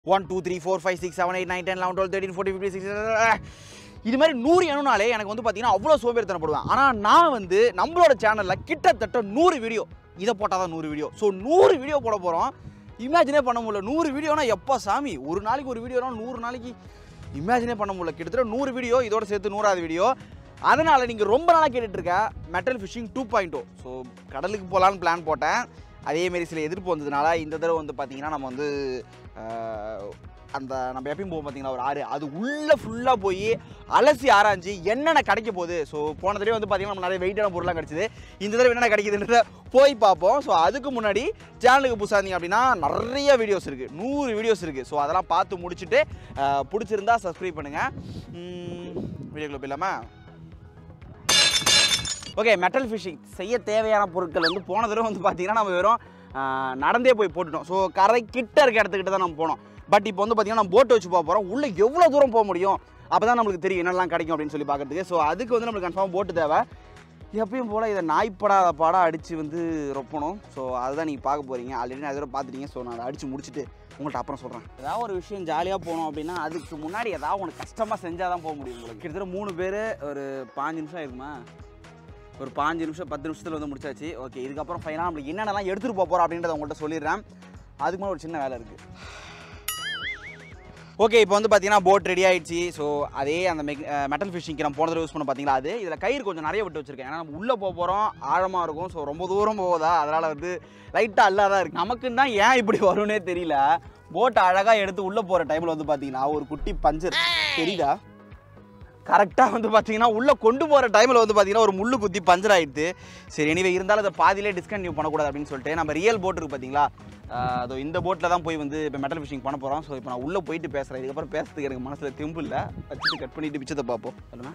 One two three four five six seven eight nine ten eleven twelve thirteen forty fifty six இது மாதிரி நூறு எண்ணுனாலே எனக்கு வந்து பார்த்தீங்கன்னா அவ்வளோ சோம்பேறித்தனப்படுவேன் ஆனால் நான் வந்து நம்மளோட சேனலில் கிட்டத்தட்ட நூறு வீடியோ இதை போட்டால் தான் நூறு வீடியோ ஸோ நூறு வீடியோ போட போகிறோம் இமேஜினே பண்ண முடியல நூறு வீடியோனா எப்போ சாமி ஒரு நாளைக்கு ஒரு வீடியோனா நூறு நாளைக்கு இமேஜினே பண்ண முடியல கிட்டத்தட்ட நூறு வீடியோ இதோட சேர்த்து நூறாவது வீடியோ அதனால் நீங்கள் ரொம்ப நாளாக கேட்டுட்டு இருக்க metal fishing two point O so கடலுக்கு போகலான்னு பிளான் போட்டேன் அதேமாரி சில எதிர்ப்பு வந்ததுனால இந்த தடவை வந்து பார்த்தீங்கன்னா நம்ம வந்து ஆஹ், அந்த நம்ம எப்பயும் போவோம் பார்த்தீங்களா ஒரு ஆறு அது உள்ளே ஃபுல்லாக போய் அலசி ஆராய்ஞ்சு என்னென்ன கிடைக்க போகுது ஸோ போன தடவை வந்து பார்த்தீங்கன்னா நம்ம நிறைய வெயிட்டான பொருளாக கிடச்சிது இந்த தடவை என்னென்ன கிடைக்குதுன்றத போய் பார்ப்போம் ஸோ அதுக்கு முன்னாடி சேனலுக்கு புதுசாக இருந்தீங்க அப்படின்னா நிறைய வீடியோஸ் இருக்குது நூறு வீடியோஸ் இருக்குது ஸோ அதெல்லாம் பார்த்து முடிச்சுட்டு ஆஹ், பிடிச்சிருந்தா சப்ஸ்கிரைப் பண்ணுங்கள் வீடியோக்குள்ள போயிடலாமா ஓகே மெட்டல் ஃபிஷிங் செய்ய தேவையான பொருட்கள் வந்து போன தடவை வந்து பார்த்தீங்கன்னா நம்ம வெறும் ஆஹ், நடந்தே போய் போட்டுட்டோம் ஸோ கரை கிட்ட இருக்க இடத்துக்கிட்ட தான் நம்ம போனோம் பட் இப்போ வந்து பார்த்தீங்கன்னா நம்ம போட்டை வச்சு போக போகிறோம் உள்ளே எவ்வளோ தூரம் போக முடியும் அப்போ தான் நம்மளுக்கு தெரியும் என்னெல்லாம் கிடைக்கும் அப்படின்னு சொல்லி பார்க்கறதுக்கு ஸோ அதுக்கு வந்து நம்மளுக்கு கன்ஃபார்ம் போட்டு தேவை எப்பயும் போல் இதை நாய்ப்படாத பாடாக அடித்து வந்து ரொப்பணும் ஸோ அதுதான் நீங்கள் பார்க்க போகிறீங்க ஆல்ரெடி நான் இதோட பார்த்துட்டீங்க ஸோ நான் அதை அடித்து முடிச்சுட்டு உங்கள்கிட்ட அப்புறம் சொல்கிறேன் ஏதாவது ஒரு விஷயம் ஜாலியாக போகணும் அப்படின்னா அதுக்கு முன்னாடி ஏதாவது ஒன்று கஷ்டமாக செஞ்சால் தான் போக முடியும் உங்களுக்கு கிட்டத்தட்ட மூணு பேர் ஒரு பாஞ்சு நிமிஷம் இருக்குமா ஒரு பாஞ்சு நிமிஷம் பத்து நிமிஷத்தில் வந்து முடிச்சாச்சு ஓகே இதுக்கப்புறம் ஃபைனலாக நம்மளுக்கு என்னென்னலாம் எடுத்துகிட்டு போக போகிறோம் அப்படின்றத உங்கள்கிட்ட சொல்லிடுறேன் அதுக்கு மேலே ஒரு சின்ன வேலை இருக்குது ஓகே இப்போ வந்து பார்த்தீங்கன்னா போட் ரெடி ஆயிடுச்சு ஸோ அதே அந்த மெக் மெட்டல் ஃபிஷிங்க்கு நம்ம போன தடவை யூஸ் பண்ண பார்த்தீங்களா அது இதில் கயிறு கொஞ்சம் நிறைய விட்டு வச்சிருக்கேன் ஏன்னா நம்ம உள்ளே போக போகிறோம் ஆழமாக இருக்கும் ஸோ ரொம்ப தூரம் போகுதா அதனால் வந்து லைட்டாக அல்லாதான் இருக்குது நமக்கு தான் ஏன் இப்படி வரும்னே தெரியல போட்டை அழகாக எடுத்து உள்ளே போகிற டைமில் வந்து பார்த்தீங்கன்னா ஒரு குட்டி பஞ்சர் தெரியுதா கரெக்டாக வந்து பார்த்தீங்கன்னா உள்ளே கொண்டு போகிற டைமில் வந்து பார்த்தீங்கன்னா ஒரு முள்ளு குத்தி பஞ்சர் ஆயிடுது சரி எனிவே இருந்தாலும் அதை பாதியிலே டிஸ்கண்டினியூ பண்ணக்கூடாது அப்படின்னு சொல்லிட்டு நம்ம ரியல் போட் இருக்கு பார்த்தீங்களா ஆஹ் அதோ இந்த போட்டில் தான் போய் வந்து இப்போ மெட்டல் ஃபிஷிங் பண்ண போகிறோம் ஸோ இப்போ நான் உள்ளே போயிட்டு பேசுகிறேன் இதுக்கப்புறம் பேசுறதுக்கு எனக்கு மனசில் தெம்பு இல்லை வச்சுட்டு கட் பண்ணிட்டு பிச்சத்தை பார்ப்போம் சொல்லுங்க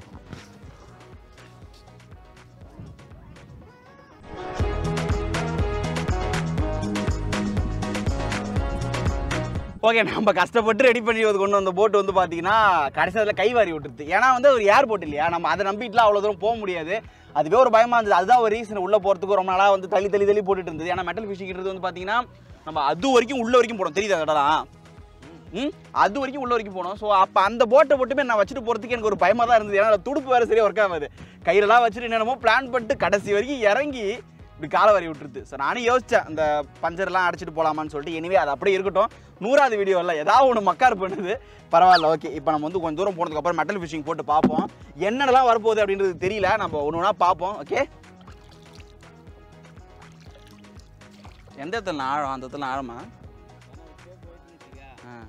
ஓகே நம்ம கஷ்டப்பட்டு ரெடி பண்ணி வந்து கொண்டு வந்த போட் வந்து பார்த்தீங்கன்னா கடைசியில் கை வாரி விட்டுருது ஏன்னா வந்து ஒரு ஏர் போட் இல்லையா நம்ம அதை நம்பிட்டுலாம் அவ்வளோ தூரம் போக முடியாது அதுவே ஒரு பயமாக இருந்தது அதுதான் ஒரு ரீசன் உள்ளே போகிறதுக்கு ரொம்ப நாளாக வந்து தள்ளி தள்ளி தள்ளி போட்டுட்டு இருந்தது ஏன்னா மெட்டல் ஃபிஷிங்கிறது வந்து பார்த்தீங்கன்னா நம்ம அது வரைக்கும் உள்ள வரைக்கும் போனோம் தெரியுதா கடலாம் ம் அது வரைக்கும் உள்ள வரைக்கும் போனோம் ஸோ அப்போ அந்த போட்டை மட்டுமே நான் வச்சுட்டு போகிறதுக்கு எனக்கு ஒரு பயமாக தான் இருந்தது ஏன்னா அந்த துடுப்பு வேறு சரியாக ஒர்க் ஆகாது கையிலலாம் வச்சுட்டு என்னென்னமோ பிளான் பண்ணிட்டு கடைசி வரைக்கும் இறங்கி இப்படி காலை வரி விட்டுருது ஸோ நானும் யோசித்தேன் அந்த பஞ்சர்லாம் அடிச்சிட்டு போகலாமான்னு சொல்லிட்டு எனிவே அது அப்படியே இருக்கட்டும் நூறாவது வீடியோ இல்லை ஏதாவது ஒன்று மக்கார் பண்ணுது பரவாயில்ல ஓகே இப்போ நம்ம வந்து கொஞ்சம் தூரம் போனதுக்கப்புறம் மெட்டல் ஃபிஷிங் போட்டு பார்ப்போம் என்னென்னலாம் வரப்போகுது அப்படின்றது தெரியல நம்ம ஒன்று ஒன்றா பார்ப்போம் ஓகே எந்த இடத்துல ஆழம் அந்த இடத்துல ஆழமா ஆ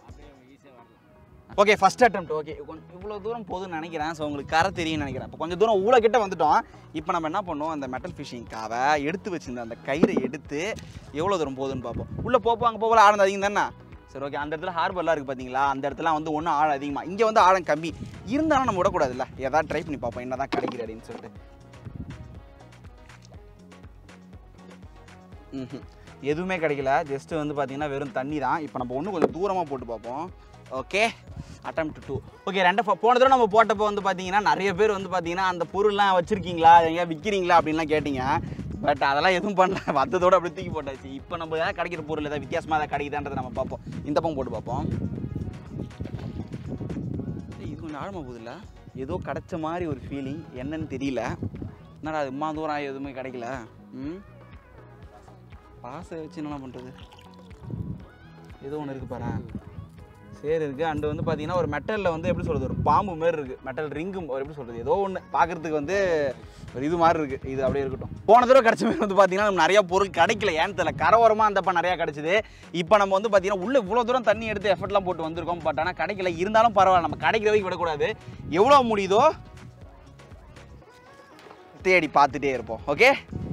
ஓகே ஃபர்ஸ்ட் attempt ஓகே கொஞ்சம் இவ்வளோ தூரம் போதும்னு நினைக்கிறேன் ஸோ உங்களுக்கு கரை தெரியும்னு நினைக்கிறேன் இப்போ கொஞ்சம் தூரம் ஊழ கிட்ட வந்துட்டோம் இப்போ நம்ம என்ன பண்ணோம் அந்த மெட்டல் ஃபிஷிங்காவை எடுத்து வச்சிருந்த அந்த கயிறை எடுத்து எவ்வளோ தூரம் போகுதுன்னு பார்ப்போம் உள்ளே போப்போ அங்கே போகல ஆழம் அதிகம் தானே சரி ஓகே அந்த இடத்துல ஹார்பர்லாம் இருக்குது பார்த்தீங்களா அந்த இடத்துல வந்து ஒன்றும் ஆழம் அதிகமாக இங்கே வந்து ஆழம் கம்மி இருந்தாலும் நம்ம விடக்கூடாதுல்ல ஏதாவது ட்ரை பண்ணி பார்ப்போம் என்ன தான் கிடைக்குது அப்படின்னு சொல்லிட்டு ம்ஹும். எதுவுமே கிடைக்கல ஜஸ்ட் வந்து பார்த்தீங்கன்னா வெறும் தண்ணி தான் இப்போ நம்ம ஒன்றும் கொஞ்சம் தூரமாக போட்டு பார்ப்போம் ஓகே attempt டூ ஓகே ரெண்டு ஃப- போன தடவை நம்ம போட்டப்போ வந்து பார்த்தீங்கன்னா நிறைய பேர் வந்து பார்த்தீங்கன்னா அந்த பொருள்லாம் வச்சுருக்கீங்களா எங்கேயா விற்கிறீங்களா அப்படின்லாம் கேட்டிங்க பட் அதெல்லாம் எதுவும் பண்ணல வந்ததோட அப்படி தூக்கி போட்டாச்சு இப்போ நம்ம ஏதாவது கிடைக்கிற பொருள் ஏதாவது வித்தியாசமாக ஏதாவது கிடைக்குதான்றதை நம்ம பார்ப்போம் இந்த பக்கம் போட்டு பார்ப்போம் ஏய், இது கொஞ்சம் ஆழமாக போகுதுல்ல ஏதோ கிடைச்ச மாதிரி ஒரு ஃபீலிங் என்னன்னு தெரியல என்னடா அது இம்மா தூரம் எதுவுமே கிடைக்கல ம் பாசை வச்சு என்ன பண்ணுறது ஏதோ ஒன்று இருக்குது பாரு சரி இருக்குது அண்டு வந்து பார்த்தீங்கன்னா ஒரு மெட்டலில் வந்து எப்படி சொல்கிறது ஒரு பாம்பு மாரி இருக்குது மெட்டல் ரிங்கும் ஒரு எப்படி சொல்கிறது ஏதோ ஒன்று பார்க்குறதுக்கு வந்து ஒரு இது மாதிரி இருக்குது இது அப்படியே இருக்கட்டும் போன தடவை கிடச்ச மாதிரி வந்து பார்த்தீங்கன்னா நம்ம நிறையா பொருள் கிடைக்கல ஏன்னு தெரியல கரவோரமாக அந்தப்ப நிறையா கிடச்சிது இப்போ நம்ம வந்து பார்த்தீங்கன்னா உள்ள இவ்வளோ தூரம் தண்ணி எடுத்து எஃபர்ட்லாம் போட்டு வந்திருக்கோம் பட் ஆனால் கிடைக்கல இருந்தாலும் பரவாயில்ல நம்ம கிடைக்கிற வரைக்கும் விடக்கூடாது எவ்வளோ முடியுதோ தேடி பார்த்துட்டே இருப்போம் ஓகே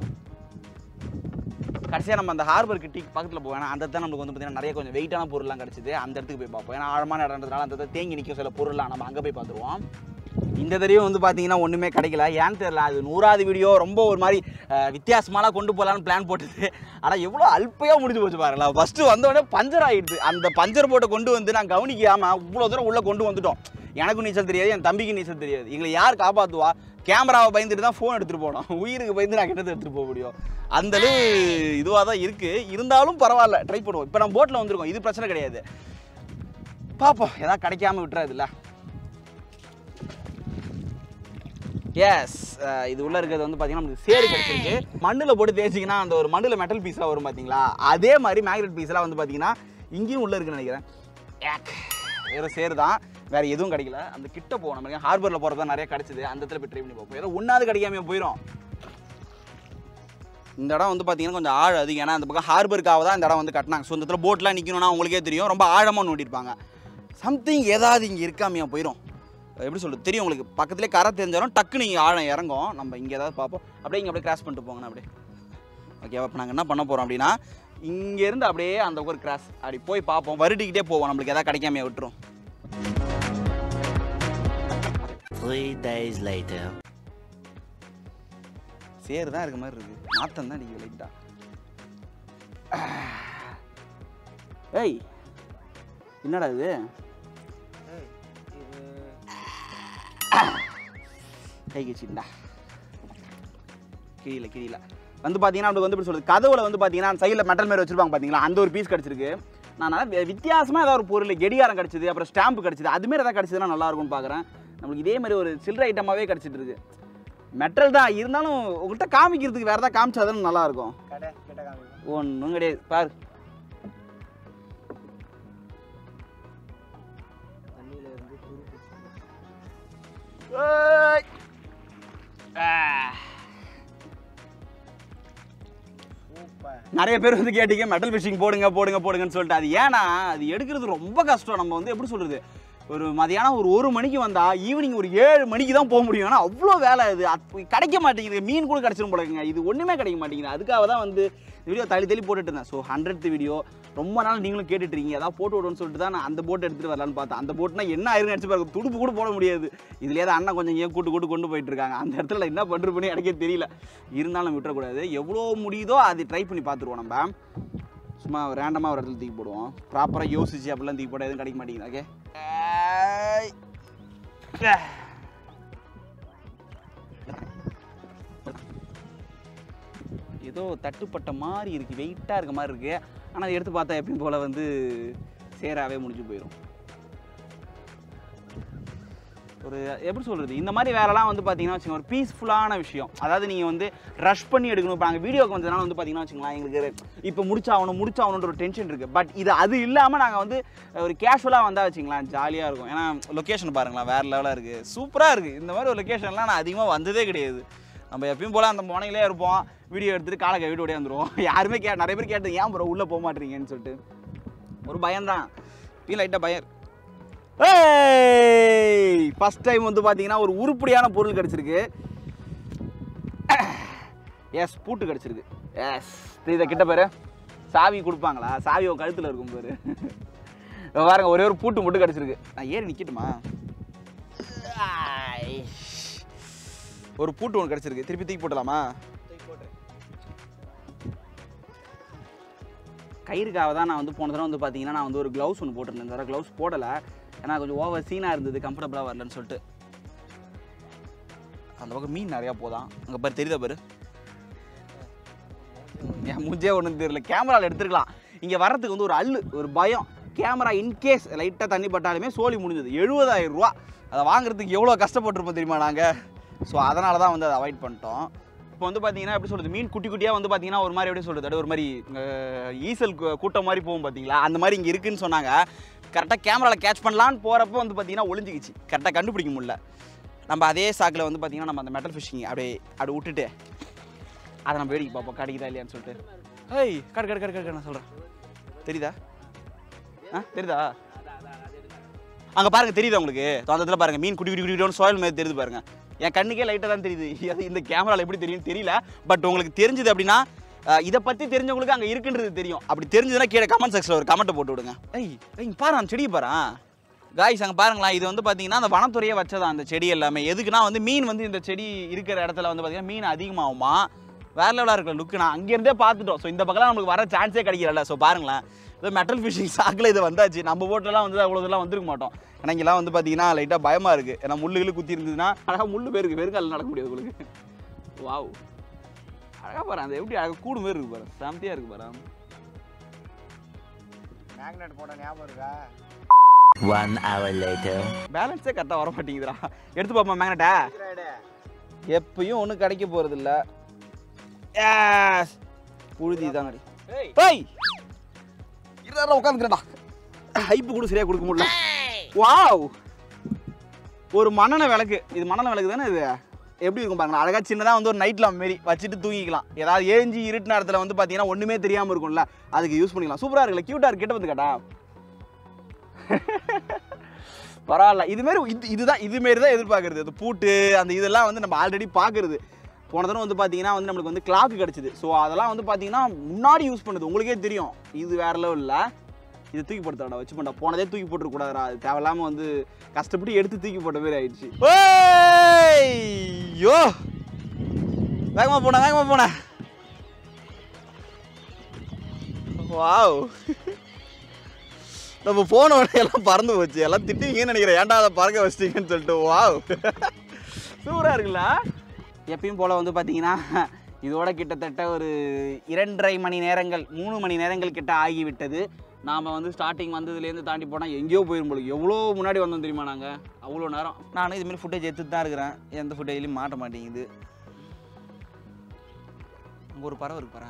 கடைசியாக நம்ம அந்த ஹார்பருக்கு டீ பக்கத்தில் போவேன் அந்த இடத்துல நமக்கு வந்து பார்த்தீங்கன்னா நிறைய கொஞ்சம் வெயிட்டான பொருள்லாம் கிடச்சிது அந்த இடத்துக்கு போய் பார்ப்போம் ஏன்னா ஆழமான இடம்ன்றதுனால அந்த இடத்துல தேங்கி நிற்கும் சில பொருள்லாம் நம்ம அங்கே போய் பார்த்துருவோம் இந்த தடவையும் வந்து பார்த்தீங்கன்னா ஒன்றுமே கிடைக்கல ஏன்னு தெரியல அது நூறாவது வீடியோ ரொம்ப ஒரு மாதிரி அஹ், வித்தியாசமாலாம் கொண்டு போகலான்னு பிளான் போட்டது ஆனால் எவ்வளோ அல்பையாக முடிஞ்சு போச்சு பாருங்களா ஃபஸ்ட்டு வந்தோடனே பஞ்சர் ஆகிடுது அந்த பஞ்சர் போட்டை கொண்டு வந்து நான் கவனிக்காமல் இவ்வளோ தூரம் உள்ளே கொண்டு வந்துட்டோம் எனக்கும் நீச்சல் தெரியாது என் தம்பிக்கு நீச்சல் தெரியாது எங்களை யார் காப்பாற்றுவா கேமராவை பயந்துட்டு தான் ஃபோன் எடுத்துகிட்டு போனோம் உயிருக்கு பயந்து நான் கிட்ட எடுத்துகிட்டு போக முடியும் அந்த அளவு இதுவாக தான் இருக்குது இருந்தாலும் பரவாயில்ல ட்ரை பண்ணுவோம் இப்போ நம்ம போட்டில் வந்திருக்கோம் இது பிரச்சனை கிடையாது பார்ப்போம் ஏதாவது கிடைக்காம விட்டுறாதுல்ல எஸ் இது உள்ள இருக்கிறது வந்து பார்த்தீங்கன்னா நமக்கு சேரு கிடைச்சிருக்கு மண்ணில் போட்டு தேய்ச்சிங்கன்னா அந்த ஒரு மண்ணில் மெட்டல் பீஸ்லாம் வரும் பார்த்தீங்களா அதே மாதிரி மேக்னெட் பீஸ்லாம் வந்து பார்த்தீங்கன்னா இங்கேயும் உள்ள இருக்குன்னு நினைக்கிறேன் ஏக் வெறும் சேரு தான் வேற எதுவும் கிடைக்கல அந்த கிட்ட போகணும் நம்ம ஹார்பரில் போகிறதா நிறைய கிடைச்சது அந்த இடத்துல போய் ட்ரை பண்ணி பார்ப்போம் ஏதோ ஒன்றாவது கிடைக்காம போயிடும் இந்த இடம் வந்து பார்த்தீங்கன்னா கொஞ்சம் ஆழம் அதிகம் ஏன்னா அந்த பக்கம் ஹார்பருக்காக தான் இந்த இடம் வந்து கட்டினாங்க ஸோ இந்த இடத்துல போட்லாம் நிற்கணும்னா உங்களுக்கே தெரியும் ரொம்ப ஆழமாக நோண்டிருப்பாங்க சம்திங் ஏதாவது இங்கே இருக்காமையா போயிடும் எப்படி சொல்றது தெரியும் உங்களுக்கு பக்கத்துலேயே கரை தெரிஞ்சாலும் டக்குன்னு இங்கே ஆழம் இறங்கும் நம்ம இங்கே ஏதாவது பார்ப்போம் அப்படியே இங்கே அப்படியே கிராஸ் பண்ணிட்டு போங்கண்ணா அப்படியே ஓகேவா இப்போ நாங்கள் என்ன பண்ண போகிறோம் அப்படின்னா இங்கேருந்து அப்படியே அந்த ஒரு கிராஸ் அப்படி போய் பார்ப்போம் வருடிக்கிட்டே போவோம் நம்மளுக்கு எதாவது கிடைக்காமையா விட்டுரும் Three days later. சேரு தான் இருக்க மாதிரி இருக்கு நாத்தம் தான் அடிக்குது லைட்டா ஏய் என்னடா இது கை கச்சிண்டா கீழே கீழே வந்து பார்த்தீங்கன்னா நம்மளுக்கு வந்து இப்படி சொல்றது கதவுல வந்து பார்த்தீங்கன்னா சைடில் மெட்டல் மாதிரி வச்சிருப்பாங்க பார்த்தீங்களா அந்த ஒரு பீஸ் கிடச்சிருக்கு நான் நல்லா வி- வித்தியாசமா ஏதாவது ஒரு பொருள் கெடிகாரம் கிடச்சிது அப்புறம் ஸ்டாம்ப் கிடச்சிது அதுமாரி ஏதாவது கிடச்சதுன்னா நல்லா இருக்கும்னு பார்க்குறேன் நம்மளுக்கு இதே மாதிரி ஒரு சில்லற ஐட்டமாகவே கிடச்சிட்டு இருக்கு மெட்டல் தான் இருந்தாலும் உங்கள்கிட்ட காமிக்கிறதுக்கு வேறு ஏதாவது காமிச்சாதானே நல்லா இருக்கும் கடை கிட்ட காமிக்கும் ஒன்றும் கிடையாது பாரு தண்ணியில இருந்து துருப்பு ஏய். ஆ. சூப்பர் நிறைய பேர் வந்து கேட்டீங்க மெட்டல் ஃபிஷிங் போடுங்க போடுங்க போடுங்கன்னு சொல்லிட்டு அது ஏன்னா அது எடுக்கிறது ரொம்ப கஷ்டம் நம்ம வந்து எப்படி சொல்றது ஒரு மதியானம் ஒரு ஒரு மணிக்கு வந்தா ஈவினிங் ஒரு ஏழு மணிக்கு தான் போக முடியும் ஏன்னா அவ்வளோ வேலை இது அது கிடைக்க மாட்டேங்குது மீன் கூட கிடச்சிரும் போலங்க இது ஒன்றுமே கிடைக்க மாட்டேங்குது அதுக்காக தான் வந்து வீடியோ தள்ளி தள்ளி போட்டுட்டு இருந்தேன் ஸோ ஹண்ட்ரட் வீடியோ ரொம்ப நாள் நீங்களும் கேட்டுட்டு இருக்கீங்க ஏதாவது போட்டு விடுன்னு சொல்லிட்டு தான் நான் அந்த போட்டை எடுத்துகிட்டு வரலான்னு பார்த்தேன் அந்த போட்னா என்ன ஆயிருன்னு நினச்சி பாருங்க துடுப்பு கூட போட முடியாது இதுலேயே தான் அண்ணன் கொஞ்சம் ஏன் கூட்டு கூட்டு கொண்டு போயிட்டு இருக்காங்க அந்த இடத்துல என்ன பண்ணுறதுன்னு எனக்கே தெரியல இருந்தாலும் விட்டுறக்கூடாது எவ்வளோ முடியுதோ அது ட்ரை பண்ணி பார்த்துருவோம் நம்ம சும்மா ரேண்டமாக ஒரு இடத்துல தூக்கி போடுவோம் ப்ராப்பராக யோசிச்சு அப்படிலாம் தூக்கி போட எதுவும் கிடைக்க மாட்டேங்குது ஓகே ஏதோ தட்டுப்பட்ட மாதிரி இருக்குது வெயிட்டாக இருக்க மாதிரி இருக்குது ஆனால் அதை எடுத்து பார்த்தா எப்பயும் போல் வந்து சேராவே முடிஞ்சு போயிடும் ஒரு எப்படி சொல்கிறது இந்த மாதிரி வேலைலாம் வந்து பார்த்தீங்கன்னா வச்சுக்கோங்க ஒரு பீஸ்ஃபுல்லான விஷயம் அதாவது நீங்கள் வந்து ரஷ் பண்ணி எடுக்கணும் இப்போ நாங்கள் வீடியோக்கு வந்ததுனால வந்து பார்த்தீங்கன்னா வச்சுங்களேன் எங்களுக்கு இப்போ முடிச்சாகணும் முடிச்சாகணுன்ற ஒரு டென்ஷன் இருக்குது பட் இது அது இல்லாமல் நாங்கள் வந்து ஒரு கேஷுவலாக வந்தால் வச்சுங்களேன் ஜாலியாக இருக்கும் ஏன்னா லொக்கேஷன் பாருங்களேன் வேறு லெவலாக இருக்குது சூப்பராக இருக்குது இந்த மாதிரி ஒரு லொக்கேஷன்லாம் நான் அதிகமாக வந்ததே கிடையாது நம்ம எப்பயும் போல் அந்த முனையிலே இருப்போம் வீடியோ எடுத்துகிட்டு காலை கழுவிட்டு ஓடியே வந்துருவோம் யாருமே கே நிறைய பேர் கேட்டது ஏன் ப்ரோ உள்ளே போக மாட்டீங்கன்னு சொல்லிட்டு ஒரு பயம்தான் இப்பயும் லைட்டாக பயம் ஏய் ஃபர்ஸ்ட் டைம் வந்து பார்த்தீங்கன்னா ஒரு உருப்படியான பொருள் கிடச்சிருக்கு எஸ் பூட்டு கிடச்சிருக்கு எஸ் இதை கிட்ட பாரு சாவி கொடுப்பாங்களா சாவி உன் கழுத்தில் இருக்கும் பாரு இதோ பாருங்க ஒரே ஒரு பூட்டு மட்டும் கிடச்சிருக்கு நான் ஏறி நிற்கட்டுமா ஒரு பூட்டு ஒன்று கிடச்சிருக்கு திருப்பி தூக்கி போட்டலாமா தூக்கி போட்டு கயிறுக்காக தான் நான் வந்து போன தடவை வந்து பார்த்தீங்கன்னா நான் வந்து ஒரு க்ளவுஸ் ஒன்று போட்டிருந்தேன் இந்த தடவை க்ளவுஸ் போடலை ஏன்னா கொஞ்சம் ஓவர் சீனாக இருந்தது கம்ஃபர்டபுளாக வரலன்னு சொல்லிட்டு அந்த பக்கம் மீன் நிறையா போதான் அங்கே பாரு தெரியுதா பாரு என் மூஞ்சே ஒன்றும் தெரியல கேமராவில் எடுத்துருக்கலாம் இங்கே வர்றதுக்கு வந்து ஒரு அல்லு ஒரு பயம் கேமரா இன்கேஸ் லைட்டாக தண்ணி பட்டாலுமே சோலி முடிஞ்சது எழுபதாயிரம் ரூபா அதை வாங்குறதுக்கு எவ்வளோ கஷ்டப்பட்டிருப்போம் தெரியுமா நாங்கள் ஸோ அதனால தான் வந்து அதை அவாய்ட் பண்ணிட்டோம் இப்போ வந்து பார்த்தீங்கன்னா எப்படி சொல்கிறது மீன் குட்டி குட்டியாக வந்து பார்த்தீங்கன்னா ஒரு மாதிரி எப்படி சொல்கிறது அப்படியே ஒரு மாதிரி அஹ், ஈசல் கூ- கூட்டம் மாதிரி போகும் பார்த்தீங்களா அந்த மாதிரி இங்கே இருக்குன்னு சொன்னாங்க கரெக்டாக கேமராவில் கேட்ச் பண்ணலான்னு போகிறப்ப வந்து பார்த்தீங்கன்னா ஒளிஞ்சிக்கிச்சு கரெக்டாக கண்டுபிடிக்க முடியல நம்ம அதே சாக்கில் வந்து பார்த்தீங்கன்னா நம்ம அந்த மெட்டல் ஃபிஷிங் அப்படியே அப்படி விட்டுட்டு அதை நம்ம வேடிக்கை பார்ப்போம் கிடைக்குதா இல்லையான்னு சொல்லிட்டு ஏய் கடு கடு கடு கடு நான் சொல்கிறேன் தெரியுதா ஆ தெரியுதா அங்கே பாருங்க தெரியுதா உங்களுக்கு தோ அந்த இடத்துல பாருங்க மீன் குட்டி குட்டி குட்டி சோயில் மாதிரி தெரியுது பாருங்க என் கண்ணுக்கே லைட்டாக தான் தெரியுது அது இந்த கேமராவில் எப்படி தெரியும் தெரியல பட் உங்களுக்கு தெரிஞ்சது அப்படின்னா அஹ், இதை பற்றி தெரிஞ்சவங்களுக்கு அங்கே இருக்குன்றது தெரியும் அப்படி தெரிஞ்சதுன்னா கீழே கமெண்ட் செக்ஷனில் ஒரு கமெண்ட்டை போட்டு விடுங்க ஏய் ஏய் பாரு அந்த செடியை பாரு காய்ஸ் அங்கே பாருங்களேன் இது வந்து பார்த்தீங்கன்னா அந்த வனத்துறையே வச்சதான் அந்த செடி எல்லாமே எதுக்குன்னா வந்து மீன் வந்து இந்த செடி இருக்கிற இடத்துல வந்து பார்த்தீங்கன்னா மீன் அதிகமாகுமா வேற லெவலாக இருக்கிற லுக்கு நான் அங்கேருந்தே பார்த்துட்டோம் ஸோ இந்த பக்கம் நம்மளுக்கு வர சான்ஸே கிடைக்கல ஸோ பாருங்களேன் இது மெட்டல் ஃபிஷிங் சாக்கில் இது வந்தாச்சு நம்ம போட்டெல்லாம் வந்து அவ்வளோ இதெல்லாம் வந்திருக்க மாட்டோம் ஏன்னா இங்கெல்லாம் வந்து பார்த்தீங்கன்னா லைட்டாக பயமாக இருக்குது ஏன்னா முள்ளுகள் குத்தி இருந்ததுன்னா அழகாக முள்ளு பேருக்கு வெறுங்கால நடக்க முடியாது உங்களுக்கு வாவ் அழகாக பாரு அந்த எப்படி அழகாக கூடு மாரி இருக்கு பாரு செம்தியாக இருக்கு பாரு மேக்னெட் போட ஞாபகம் இருக்கா One hour later. பேலன்ஸே கரெக்டாக வர மாட்டேங்குதுடா எடுத்து பார்ப்போம் மேக்னட்டா ரைடு எப்பயும் ஒன்றும் கிடைக்க போகிறது இல்லை ஏஸ் புழுதி தாங்கடி ஏய் ஏய் இருடா உட்காந்துக்கிறடா ஹைப்பு கூட சரியாக கொடுக்க முடியல வாவ் ஒரு மண்ணெண்ணெய் விளக்கு இது மண்ணெண்ணெய் விளக்கு தானே இது எப்படி இருக்கும் பாருங்களா அழகாக சின்னதாக வந்து ஒரு நைட் lamp மாரி வச்சுட்டு தூங்கிக்கலாம் ஏதாவது ஏஞ்சி இருட்டு நேரத்தில் வந்து பார்த்தீங்கன்னா ஒன்றுமே தெரியாமல் இருக்கும்ல அதுக்கு யூஸ் பண்ணிக்கலாம் சூப்பராக இருக்குல்ல க்யூட்டாக இருக்கு கிட்ட வந்து கேட்டா பரவாயில்ல இதுமாரி இது இதுதான் இதுமாரி தான் எதிர்பார்க்குறது அந்த பூட்டு அந்த இதெல்லாம் வந்து நம்ம ஆல்ரெடி பார்க்குறது போன தடவை வந்து பார்த்தீங்கன்னா வந்து நம்மளுக்கு வந்து கிளாக் கிடச்சிது ஸோ அதெல்லாம் வந்து பார்த்தீங்கன்னா முன்னாடி யூஸ் பண்ணுது உங்களுக்கே தெரியும் இது வேற லெவலில் இது தூக்கி போட்டுடா வச்சு பண்ணா போனதே தூக்கி போட்டுருக்கூடாதுடா அது தேவையில்லாமல் வந்து கஷ்டப்பட்டு எடுத்து தூக்கி போட்ட மாதிரி ஆயிடுச்சு ஐயோ வேகமாக போனேன் வேகமாக போனேன் வாவ் நம்ம போன உடனே எல்லாம் பறந்து போச்சு எல்லாம் திட்டுவீங்கன்னு நினைக்கிறேன் ஏன்டா அதை பறக்க வச்சிட்டீங்கன்னு சொல்லிட்டு வாவ் சூப்பராக இருக்குல்ல எப்பயும் போல் வந்து பார்த்தீங்கன்னா இதோட கிட்டத்தட்ட ஒரு இரண்டரை மணி நேரங்கள் மூணு மணி நேரங்கள் கிட்ட ஆகிவிட்டது நாம் வந்து ஸ்டார்டிங் வந்ததுலேருந்து தாண்டி போனால் எங்கேயோ போயிரும் போல எவ்வளோ முன்னாடி வந்தோம் தெரியுமா நாங்கள் அவ்வளோ நேரம் நானும் இதுமாரி ஃபுட்டேஜ் எடுத்துட்டு தான் இருக்கிறேன் எந்த ஃபுட்டேஜ்லையும் மாட்ட மாட்டேங்குது அங்கே ஒரு பறவை இருக்கு பாரு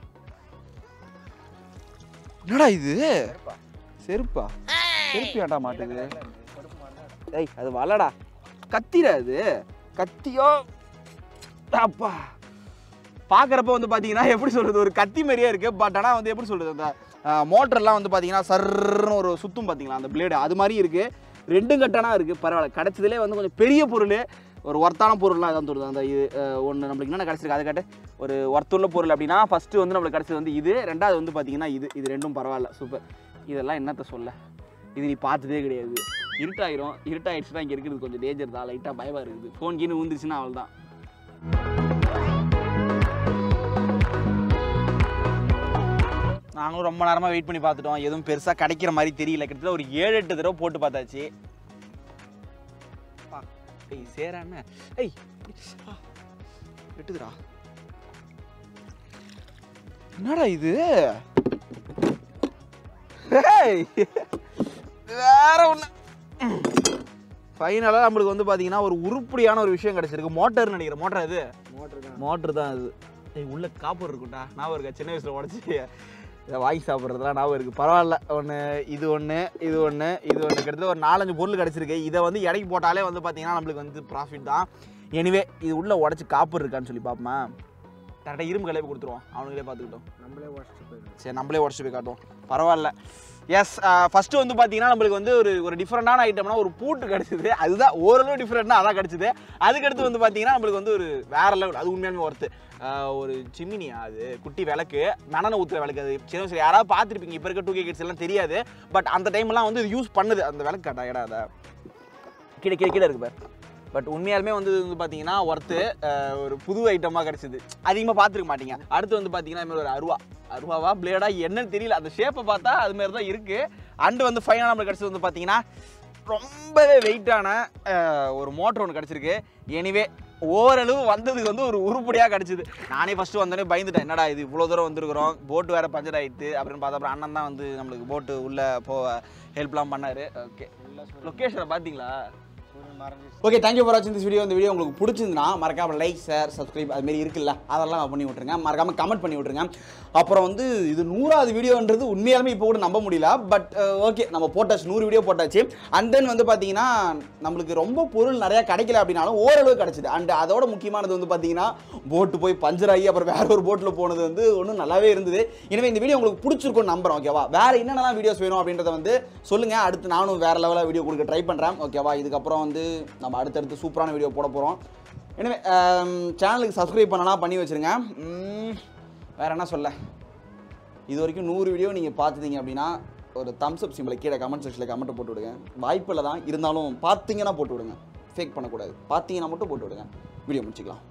என்னடா இது சரிப்பா செருப்பா செருப்பு ஏன்டா மாட்டுது பொறுப்பு மாதிரி ஏய் அது வலடா கத்திடா அது கத்தியோ அப்பா பார்க்குறப்ப வந்து பார்த்தீங்கன்னா எப்படி சொல்கிறது ஒரு கத்தி மாதிரியே இருக்குது பட் ஆனால் வந்து எப்படி சொல்கிறது அந்த மோட்டர்லாம் வந்து பார்த்தீங்கன்னா சர்ன்னு ஒரு சுத்தும் பார்த்தீங்களா அந்த பிளேடு அது மாதிரி இருக்குது ரெண்டும் கட்டனா இருக்குது பரவாயில்ல கிடச்சதுலே வந்து கொஞ்சம் பெரிய பொருள் ஒரு ஒர்த்தான பொருள்லாம் எதாவது தருது அந்த இது ஒன்று நம்மளுக்கு என்னென்ன கிடச்சிருக்கு அதை காட்டு ஒரு ஒர்த்துள்ள பொருள் அப்படின்னா ஃபஸ்ட்டு வந்து நம்மளுக்கு கிடச்சது வந்து இது ரெண்டாவது வந்து பார்த்தீங்கன்னா இது இது ரெண்டும் பரவாயில்ல சூப்பர் இதெல்லாம் என்னத்த சொல்ல இது நீ பார்த்ததே கிடையாது இருட்டாயிரும் இருட்டாயிடுச்சுன்னா இங்கே இருக்கிறது கொஞ்சம் டேஞ்சர் தான் லைட்டாக பயமாக இருக்குது ஃபோன் கீனு ஊந்துருச்சுன்னா அவள் தான் நாங்களும் ரொம்ப நேரமாக வெயிட் பண்ணி பார்த்துட்டோம் எதுவும் பெருசாக கிடைக்கிற மாதிரி தெரியல கிட்டத்தட்ட ஒரு ஏழு எட்டு தடவை போட்டு பார்த்தாச்சு பா, ஏய் சேரா என்ன ஏய் ஆ, வெட்டுதுடா என்னடா இது ஏய் வேற ஒன்று ஃபைனலாக நம்மளுக்கு வந்து பார்த்தீங்கன்னா ஒரு உருப்படியான ஒரு விஷயம் கிடச்சிருக்கு மோட்டர்னு நினைக்கிறேன் மோட்டர் இது மோட்டர் தான் மோட்ரு தான் அது ஏய் உள்ள காப்பர் இருக்கும்டா ஞாபகம் இருக்கா சின்ன வயசில் உடச்சி இதை வாங்கி சாப்பிட்றதுலாம் ஞாபகம் இருக்குது பரவாயில்ல ஒன்று இது ஒன்று இது ஒன்று இது ஒன்று கிட்டத்தட்ட ஒரு நாலஞ்சு பொருள் கிடச்சிருக்கு இதை வந்து எடைக்கு போட்டாலே வந்து பார்த்தீங்கன்னா நம்மளுக்கு வந்து ப்ராஃபிட் தான் எனிவே இது உள்ள உடச்சி காப்பர் இருக்கான்னு சொல்லி பார்ப்போமா கரெக்டாக இரும்பு கலையை கொடுத்துருவோம் அவனுங்களே பார்த்துக்கிட்டோம் நம்மளே உடச்சிட்டு போயிடும் சரி நம்மளே உடச்சி போய் காட்டுவோம் பரவாயில்ல எஸ் ஃபஸ்ட்டு வந்து பார்த்தீங்கன்னா நம்மளுக்கு வந்து ஒரு ஒரு டிஃப்ரெண்டான ஐட்டம்னா ஒரு பூட்டு கிடச்சிது அதுதான் ஓரளவு டிஃப்ரெண்ட்னா அதான் கிடச்சிது அதுக்கடுத்து வந்து பார்த்தீங்கன்னா நம்மளுக்கு வந்து ஒரு வேற லெவல் அது உண்மையாலுமே ஒர்த்து ஒரு சிம்மினியா அது குட்டி விளக்கு மணனை ஊற்றுற விளக்கு அது சின்ன வயசுல யாராவது பார்த்துருப்பீங்க இப்போ இருக்க டூ கே கிட்ஸ் எல்லாம் தெரியாது பட் அந்த டைம்லாம் வந்து இது யூஸ் பண்ணுது அந்த விளக்கு கட்டா இடம் அதை கீழே கீழே கீழே இருக்கு பாரு பட் உண்மையாலுமே வந்து இது வந்து பார்த்தீங்கன்னா ஒர்த்து ஒரு புது ஐட்டமாக கிடச்சிது அதிகமாக பார்த்துருக்க மாட்டீங்க அடுத்து வந்து பார்த்தீங்கன்னா இது மாதிரி ஒரு அருவா அருவாவா பிளேடா என்னன்னு தெரியல அந்த ஷேப்பை பார்த்தா அது மாதிரி தான் இருக்குது அண்டு வந்து ஃபைனலாக நம்மளுக்கு கிடச்சது வந்து பார்த்தீங்கன்னா ரொம்பவே வெயிட்டான ஒரு மோட்டர் ஒன்று கிடச்சிருக்கு எனிவே ஓரளவு வந்ததுக்கு வந்து ஒரு உருப்படியாக கிடச்சிது நானே ஃபஸ்ட்டு வந்தோடனே பயந்துட்டேன் என்னடா இது இவ்வளோ தூரம் வந்திருக்கிறோம் போட்டு வேறு பஞ்சர் ஆகிட்டு அப்படின்னு பார்த்தா அப்புறம் அண்ணன் தான் வந்து நம்மளுக்கு போட்டு உள்ளே போக ஹெல்ப்லாம் பண்ணார் ஓகே லொக்கேஷனை பார்த்தீங்களா சூரியன் மறைஞ்சிச்சு ஓகே தேங்க்யூ ஃபார் வாட்சிங் திஸ் வீடியோ இந்த வீடியோ உங்களுக்கு பிடிச்சிருந்தா மறக்காம லைக் ஷேர் சப்ஸ்கிரைப் அது மாதிரி இருக்குல்ல அதெல்லாம் பண்ணி விட்ருங்க மறக்காம கமெண்ட் பண்ணி விட்ருங்க அப்புறம் வந்து இது நூறாவது வீடியோன்றது உண்மையாலுமே இப்போ கூட நம்ப முடியல பட் ஓகே நம்ம போட்டாச்சு நூறு வீடியோ போட்டாச்சு அண்ட் தென் வந்து பார்த்தீங்கன்னா நம்மளுக்கு ரொம்ப பொருள் நிறையா கிடைக்கல அப்படின்னாலும் ஓரளவு கிடைச்சிது அண்ட் அதோட முக்கியமானது வந்து பார்த்தீங்கன்னா போட்டு போய் பஞ்சர் ஆகி அப்புறம் வேற ஒரு போட்டில் போனது வந்து ஒன்றும் நல்லாவே இருந்தது எனவே இந்த வீடியோ உங்களுக்கு பிடிச்சிருக்கும் நம்புறேன் ஓகேவா வேற என்னென்னலாம் வீடியோஸ் வேணும் அப்படின்றத வந்து சொல்லுங்க அடுத்து நானும் வேற லெவலில் வீடியோ கொடுக்க ட்ரை பண்ணுறேன் ஓகேவா இதுக்கப்புறம் வந்து நம்ம அடுத்தடுத்து சூப்பரான வீடியோ போட போகிறோம் எனவே சேனலுக்கு சப்ஸ்கிரைப் பண்ணலாம் பண்ணி வச்சுருங்க உம், வேற என்ன சொல்ல இது வரைக்கும் நூறு வீடியோ நீங்கள் பார்த்துட்டீங்க அப்படின்னா ஒரு தம்ஸ் அப் சிம்பிளை கீழே கமெண்ட் செக்ஷனில் கமெண்ட் போட்டு விடுங்க வாய்ப்பில்லை தான் இருந்தாலும் பார்த்தீங்கன்னா போட்டு விடுங்க ஃபேக் பண்ணக்கூடாது பார்த்தீங்கன்னா மட்டும் போட்டு விடுங்க வீடியோ முடிச்சுக்கலாம்